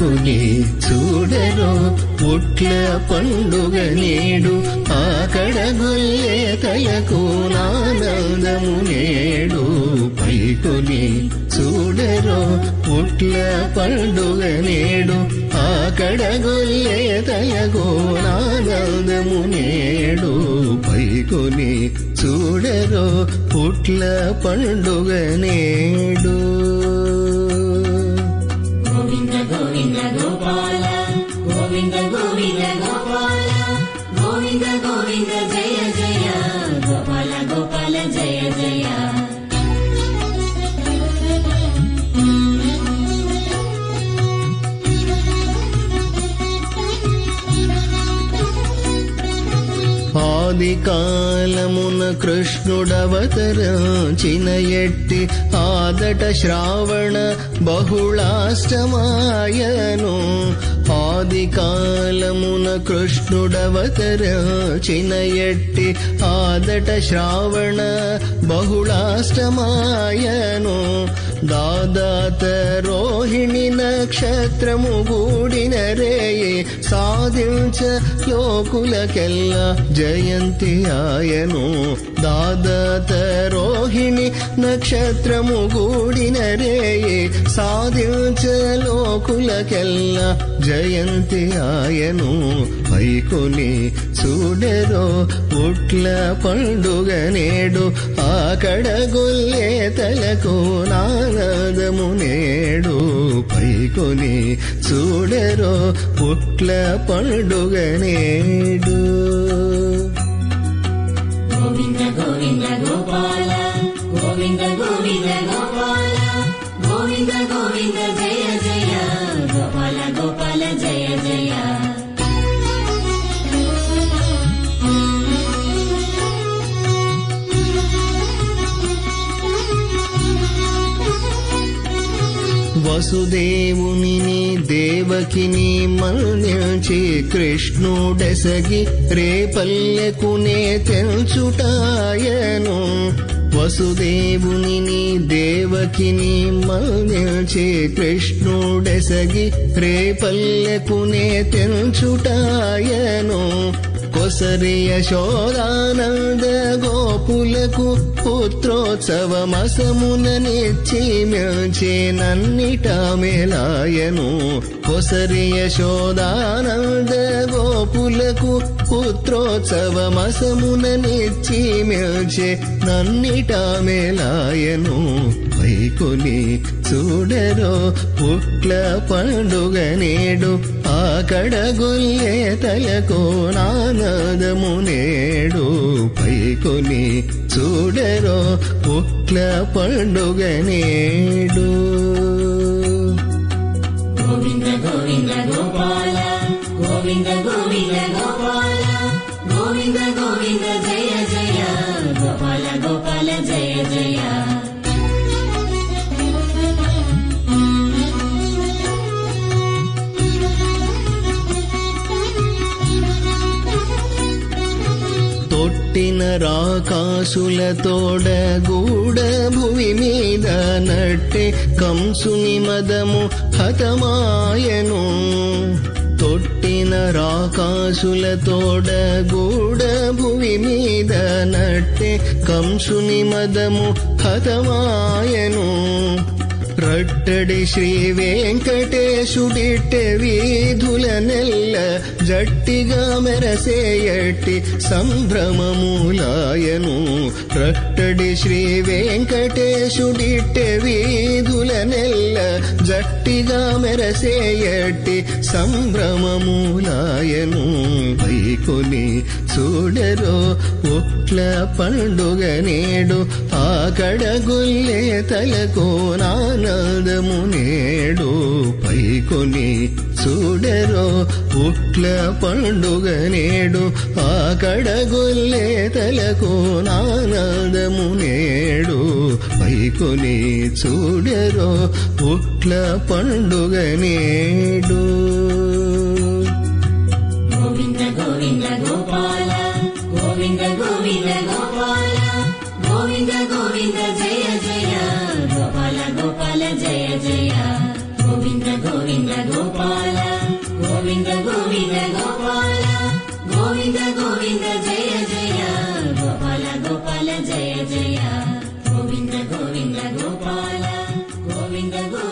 పైకుని చూడరో పుట్ల పండుగ నేడు ఆకడ గొల్లే తలకు నానందము నేడు పైకుని చూడరో పుట్ల పండుగ నేడు ఆకడ గొల్లే తలకు నానందము నేడు పైకుని చూడరో పుట్ల పండుగ నేడు గోవింద గోవింద గోపాల గోవింద గోవింద గోపాల గోవింద గోవింద జయ జయ గోపాల గోపాల జయ జయ ఆది కాలమున కృష్ణుడవతరించిన ఎట్టి ఆదట శ్రావణ బహుళాష్టమాయను ఆది కాలమున కృష్ణుడవతరించిన ఎట్టి ఆదట శ్రావణ బహుళాష్టమాయను దాదాత రోహిణి నక్షత్రము గూడిన రేయే సాధించ లోకులకెల్ల జయంతి ఆయను దాదాత రోహిణి నక్షత్రము గూడిన రేయే సాధించ లోకులకెల్ల జయంతి ఆయను పైకొని చూడరో ఉట్ల పండుగ నేడు ఆకడ గొల్లే తలకు నానదము నేడు పైకొని చూడరో పుట్ల పండుగ నేడు గోవింద గోవింద గోపాల గోవింద గోవింద గోపాల గోవింద గోవింద జయ జయ గోపాల గోపాల జయ జయ వసుదేవుని దేవకిని మన్నించి కృష్ణుడెసగి రేపల్లెకునే తెల్చుటాయను వసుదేవుని దేవకిని మన్నించి కృష్ణుడెసగి రేపల్లెకునే తెల్చుటాయను కొసరి యశోదానంద గోపులకు పుత్రోత్సవమసముననిచ్చి మిల్చి నన్నిట మేలాయను కొసరి యశోదానంద గోపులకు పుత్రోత్సవమసముననిచ్చి మిల్చి నన్నిట మేలాయను పైకొని చూడరో పుట్ల పండుగ నేడు ఆకడ గొల్లే తలకు నానదము నేడు పైకొని చూడరో పుట్ల పండుగ నేడు గోవింద గోవింద గోపాల గోవింద గోవింద గోపాల గోవింద గోవింద జయ జయ గోపాల గోపాల జయ జయ తొట్టిన రాకాసులతోడ గూడ భువి మీద నట్టే కంసుని మదము హతమాయను తొట్టిన రాకాసులతోడ గూడ భువి మీద నట్టే కంసుని మదము హతమాయను రట్టడి శ్రీ వెంకటేశుడిట్టె వీధుల నెల్ల జట్టిగా మెరసేయట్టి సంభ్రమమూలాయను రట్టడి శ్రీ వెంకటేశుడిట్టె వీధుల నెల్ల జట్టిగా మెరసేయట్టి సంభ్రమమూలాయను పైకొని చూడరో ఒట్ల పండుగ నేడు ఆకడ గొల్లే తలకు నానదము నేడు పైకొని చూడరో ఉట్ల పండుగ నేడు ఆకడ గొల్లే తలకు నానదము నేడు పైకొని చూడరో ఉట్ల పండుగ నేడు గోవింద గోవింద గోపాల గోవింద గోవింద గోపాల గోవింద గోవింద జయ జయ గోపాల గోపాల జయ జయ గోవింద గోవింద గోపాల గోవింద గోవింద గోపాల గోవింద గోవింద జయ జయ గోపాల గోపాల జయ జయ గోవింద గోవింద గోపాల గోవింద గోవింద